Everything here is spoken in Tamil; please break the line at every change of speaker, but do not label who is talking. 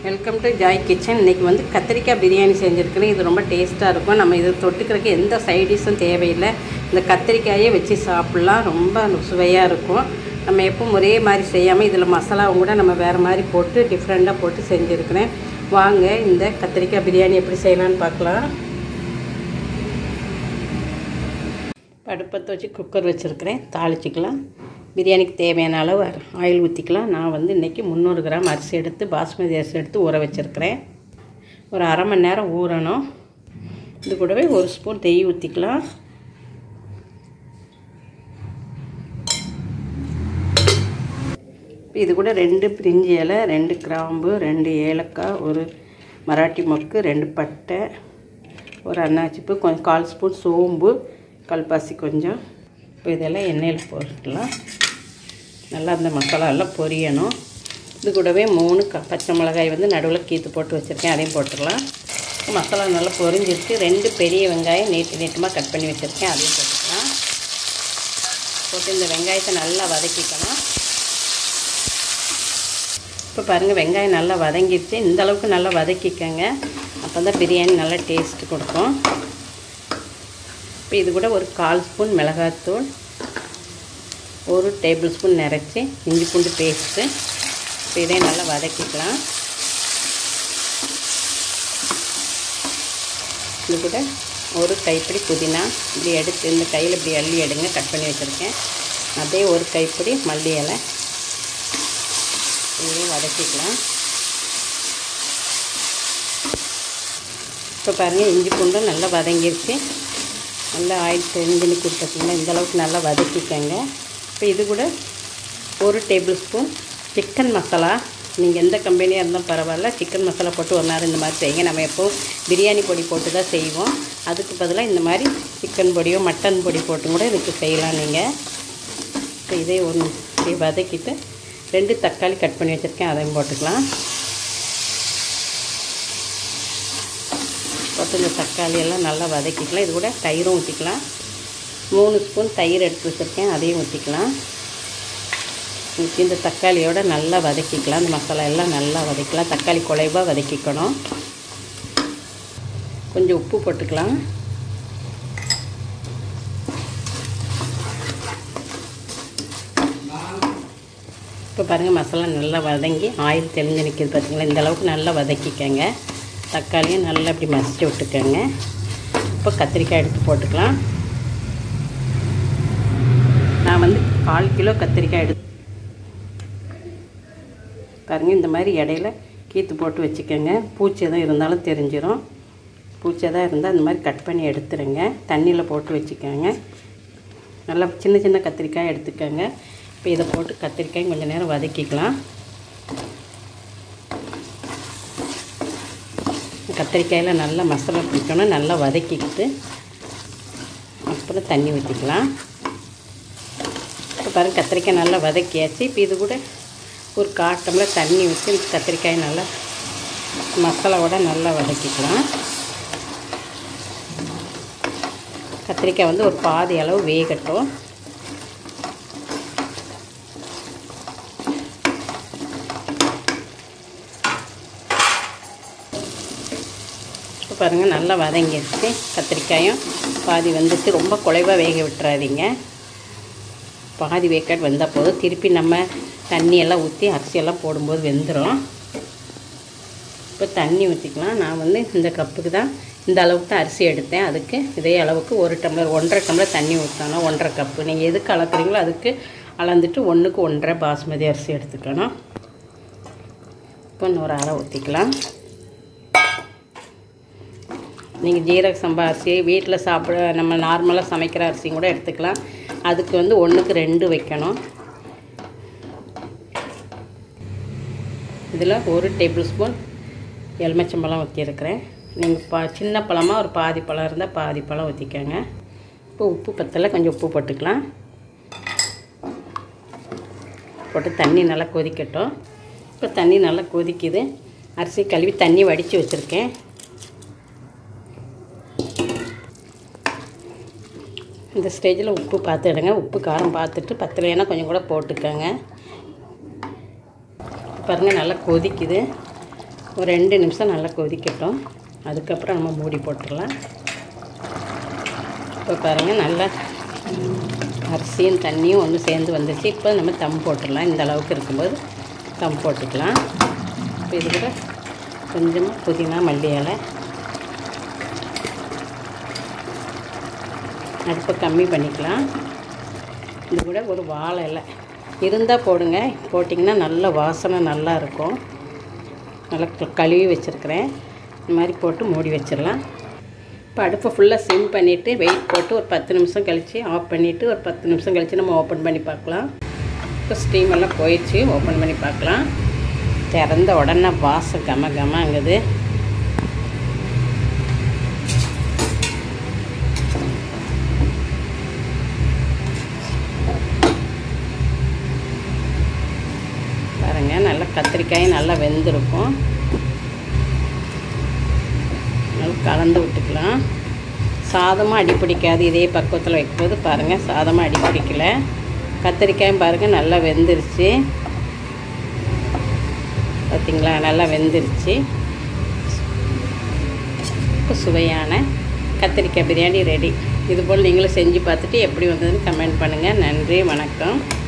வெல்கம் டு ஜாய் கிச்சன் இன்றைக்கி வந்து கத்திரிக்காய் பிரியாணி செஞ்சுருக்கிறேன் இது ரொம்ப டேஸ்ட்டாக இருக்கும் நம்ம இது தொட்டுக்கிறதுக்கு எந்த சைடிஷும் தேவையில்லை இந்த கத்திரிக்காயே வச்சு சாப்பிட்லாம் ரொம்ப சுவையாக இருக்கும் நம்ம எப்பவும் ஒரே மாதிரி செய்யாமல் இதில் மசாலாவும் கூட நம்ம வேறு மாதிரி போட்டு டிஃப்ரெண்ட்டாக போட்டு செஞ்சுருக்கிறேன் வாங்க இந்த கத்திரிக்காய் பிரியாணி எப்படி செய்யலான்னு பார்க்கலாம் அடுப்பத்தை வச்சு குக்கர் வச்சுருக்கிறேன் தாளிச்சிக்கலாம் பிரியாணிக்கு தேவையான அளவு ஆயில் ஊற்றிக்கலாம் நான் வந்து இன்றைக்கி முந்நூறு கிராம் அரிசி எடுத்து பாஸ்மதி அரிசி எடுத்து ஊற வச்சுருக்கிறேன் ஒரு அரை மணி நேரம் ஊறணும் இது கூடவே ஒரு ஸ்பூன் நெய் ஊற்றிக்கலாம் இது கூட ரெண்டு பிரிஞ்சி இலை ரெண்டு கிராம்பு ரெண்டு ஏலக்காய் ஒரு மராட்டி மொக்கு ரெண்டு பட்டை ஒரு அன்னாச்சிப்பு கொஞ்சம் கால் ஸ்பூன் சோம்பு கல்பாசி கொஞ்சம் இப்போ இதெல்லாம் எண்ணெயில் போட்டுக்கலாம் நல்லா அந்த மசாலா எல்லாம் பொரியணும் இது கூடவே மூணு க பச்சை மிளகாய் வந்து நடுவில் கீத்து போட்டு வச்சுருக்கேன் அதையும் போட்டுக்கலாம் மசாலா நல்லா பொரிஞ்சிருக்கு ரெண்டு பெரிய வெங்காயம் நீட்டு நீட்டமாக கட் பண்ணி வச்சுருக்கேன் அதையும் போட்டுக்கலாம் போட்டு இந்த வெங்காயத்தை நல்லா வதக்கிக்கலாம் இப்போ பாருங்கள் வெங்காயம் நல்லா வதங்கிடுச்சு இந்த அளவுக்கு நல்லா வதக்கிக்கங்க அப்போ தான் பிரியாணி நல்லா டேஸ்ட்டு கொடுக்கும் இப்போ இது கூட ஒரு கால் ஸ்பூன் மிளகாத்தூள் ஒரு டேபிள் ஸ்பூன் நிறச்சி இஞ்சி பூண்டு பேஸ்ட்டு இப்போ இதையும் நல்லா வதக்கிக்கலாம் இது கூட ஒரு கைப்பிடி புதினா இப்படி எடுத்து இந்த கையில் இப்படி அள்ளி எடுங்க கட் பண்ணி வச்சுருக்கேன் அதே ஒரு கைப்பிடி மல்லி இலை இதையும் வதக்கிக்கலாம் இப்போ பாருங்கள் இஞ்சி பூண்டும் நல்லா வதங்கிருச்சு நல்லா ஆயில் தெரிஞ்சுன்னு கொடுத்தீங்கன்னா இந்த அளவுக்கு நல்லா வதக்கிக்கங்க இப்போ இது கூட ஒரு டேபிள் ஸ்பூன் சிக்கன் மசாலா நீங்கள் எந்த கம்பெனியாக இருந்தாலும் பரவாயில்ல சிக்கன் மசாலா போட்டு ஒரு நேரம் இந்த மாதிரி செய்யுங்க நம்ம எப்போவும் பிரியாணி பொடி போட்டு தான் செய்வோம் அதுக்கு பதிலாக இந்த மாதிரி சிக்கன் பொடியோ மட்டன் பொடி போட்டு கூட இதுக்கு செய்யலாம் நீங்கள் இப்போ இதே ஒன்று இப்படி வதக்கிட்டு ரெண்டு தக்காளி கட் பண்ணி வச்சுருக்கேன் அதையும் போட்டுக்கலாம் போட்டு இந்த தக்காளி எல்லாம் நல்லா வதக்கிக்கலாம் இது கூட தயிரும் ஊற்றிக்கலாம் மூணு ஸ்பூன் தயிர் எடுத்து வச்சுருக்கேன் அதையும் ஊற்றிக்கலாம் ஊற்றி இந்த தக்காளியோட நல்லா வதக்கிக்கலாம் இந்த மசாலா எல்லாம் நல்லா வதக்கலாம் தக்காளி குலைவாக வதக்கிக்கணும் கொஞ்சம் உப்பு போட்டுக்கலாம் இப்போ பாருங்கள் மசாலா நல்லா வதங்கி ஆயில் தெளிஞ்சு நிற்கிது பார்த்திங்களா இந்த அளவுக்கு நல்லா வதக்கிக்கங்க தக்காளியும் நல்லா இப்படி மசிச்சு விட்டுக்கோங்க இப்போ கத்திரிக்காய் எடுத்து போட்டுக்கலாம் நான் வந்து கால் கிலோ கத்திரிக்காய் எடுத்து பாருங்கள் இந்த மாதிரி இடையில கீத்து போட்டு வச்சுக்கோங்க பூச்சி எதுவும் இருந்தாலும் தெரிஞ்சிடும் பூச்சி எதாவது இருந்தால் இந்த மாதிரி கட் பண்ணி எடுத்துருங்க தண்ணியில் போட்டு வச்சுக்கோங்க நல்லா சின்ன சின்ன கத்திரிக்காய் எடுத்துக்கோங்க இப்போ இதை போட்டு கத்திரிக்காயும் கொஞ்சம் நேரம் வதக்கிக்கலாம் கத்திரிக்காயில் நல்லா மசாலா பிடிக்கணும் நல்லா வதக்கிக்கிட்டு அப்புறம் தண்ணி ஊற்றிக்கலாம் இப்போ பாருங்கள் கத்திரிக்காய் நல்லா வதக்கியாச்சு இப்போ இது கூட ஒரு காட்டமில் தண்ணி ஊற்றி இந்த கத்திரிக்காய் நல்லா மசாலாவோட நல்லா வதக்கிக்கலாம் கத்திரிக்காய் வந்து ஒரு பாதி அளவு வேகட்டும் இப்போ பாருங்கள் நல்லா வதங்கிடுச்சு கத்திரிக்காயும் பாதி வந்துட்டு ரொம்ப குலைவாக வேக விட்டுறாதீங்க பாதி வேக்காட் வந்தால் போதும் திருப்பி நம்ம தண்ணியெல்லாம் ஊற்றி அரிசியெல்லாம் போடும்போது வெந்துடும் இப்போ தண்ணி ஊற்றிக்கலாம் நான் வந்து இந்த கப்புக்கு தான் இந்த அளவுக்கு தான் அரிசி எடுத்தேன் அதுக்கு இதே அளவுக்கு ஒரு டம்ளர் ஒன்றரை டம்ளர் தண்ணி ஊற்றணும் ஒன்றரை கப்பு நீங்கள் எதுக்கு அளக்குறீங்களோ அதுக்கு அளந்துட்டு ஒன்றுக்கு ஒன்றரை பாஸ்மதி அரிசி எடுத்துக்கணும் இப்போ இன்னொரு அரை ஊற்றிக்கலாம் நீங்கள் ஜீரக சம்பா அரிசி வீட்டில் சாப்பிட நம்ம நார்மலாக சமைக்கிற அரிசியும் கூட எடுத்துக்கலாம் அதுக்கு வந்து ஒன்றுக்கு ரெண்டு வைக்கணும் இதில் ஒரு டேபிள் ஸ்பூன் எலுமிச்சம்பழம் ஊற்றிருக்கிறேன் நீங்கள் பா சின்ன பழமாக ஒரு பாதி பழம் இருந்தால் பாதி பழம் ஊற்றிக்கோங்க இப்போ உப்பு பத்தலை கொஞ்சம் உப்பு போட்டுக்கலாம் போட்டு தண்ணி நல்லா கொதிக்கட்டும் இப்போ தண்ணி நல்லா கொதிக்குது அரிசி கழுவி தண்ணி வடித்து வச்சுருக்கேன் இந்த ஸ்டேஜில் உப்பு பார்த்துடுங்க உப்பு காரம் பார்த்துட்டு பத்தலைன்னா கொஞ்சம் கூட போட்டுக்கோங்க பாருங்கள் நல்லா கொதிக்குது ஒரு ரெண்டு நிமிஷம் நல்லா கொதிக்கட்டும் அதுக்கப்புறம் நம்ம மூடி போட்டுடலாம் இப்போ பாருங்கள் நல்லா அரிசியும் தண்ணியும் ஒன்று சேர்ந்து வந்துச்சு இப்போ நம்ம தம் போட்டுடலாம் இந்த அளவுக்கு இருக்கும்போது தம் போட்டுக்கலாம் இப்போ இது கூட கொஞ்சமாக புதினா மல்லி இலை அடுப்பை கம்மி பண்ணிக்கலாம் இது கூட ஒரு வாழை இலை இருந்தால் போடுங்க போட்டிங்கன்னா நல்ல வாசனை நல்லா இருக்கும் நல்லா க- கழுவி வச்சுருக்கிறேன் இந்த மாதிரி போட்டு மூடி வச்சிடலாம் இப்போ அடுப்பை ஃபுல்லாக சிம் பண்ணிவிட்டு வெயிட் போட்டு ஒரு பத்து நிமிஷம் கழித்து ஆஃப் பண்ணிவிட்டு ஒரு பத்து நிமிஷம் கழித்து நம்ம ஓப்பன் பண்ணி பார்க்கலாம் இப்போ ஸ்டீம் எல்லாம் போயிடுச்சு ஓப்பன் பண்ணி பார்க்கலாம் திறந்த உடனே வாசம் கம கமங்குது பாருங்கள் நல்லா கத்திரிக்காயும் நல்லா வெந்திருக்கும் நல்லா கலந்து விட்டுக்கலாம் சாதமாக அடி பிடிக்காது இதே பக்குவத்தில் வைக்கும்போது பாருங்கள் சாதமாக அடி பிடிக்கல கத்திரிக்காயும் பாருங்கள் நல்லா வெந்துருச்சு பார்த்தீங்களா நல்லா வெந்துருச்சு இப்போ சுவையான கத்திரிக்காய் பிரியாணி ரெடி இதுபோல் நீங்களும் செஞ்சு பார்த்துட்டு எப்படி வந்ததுன்னு கமெண்ட் பண்ணுங்கள் நன்றி வணக்கம்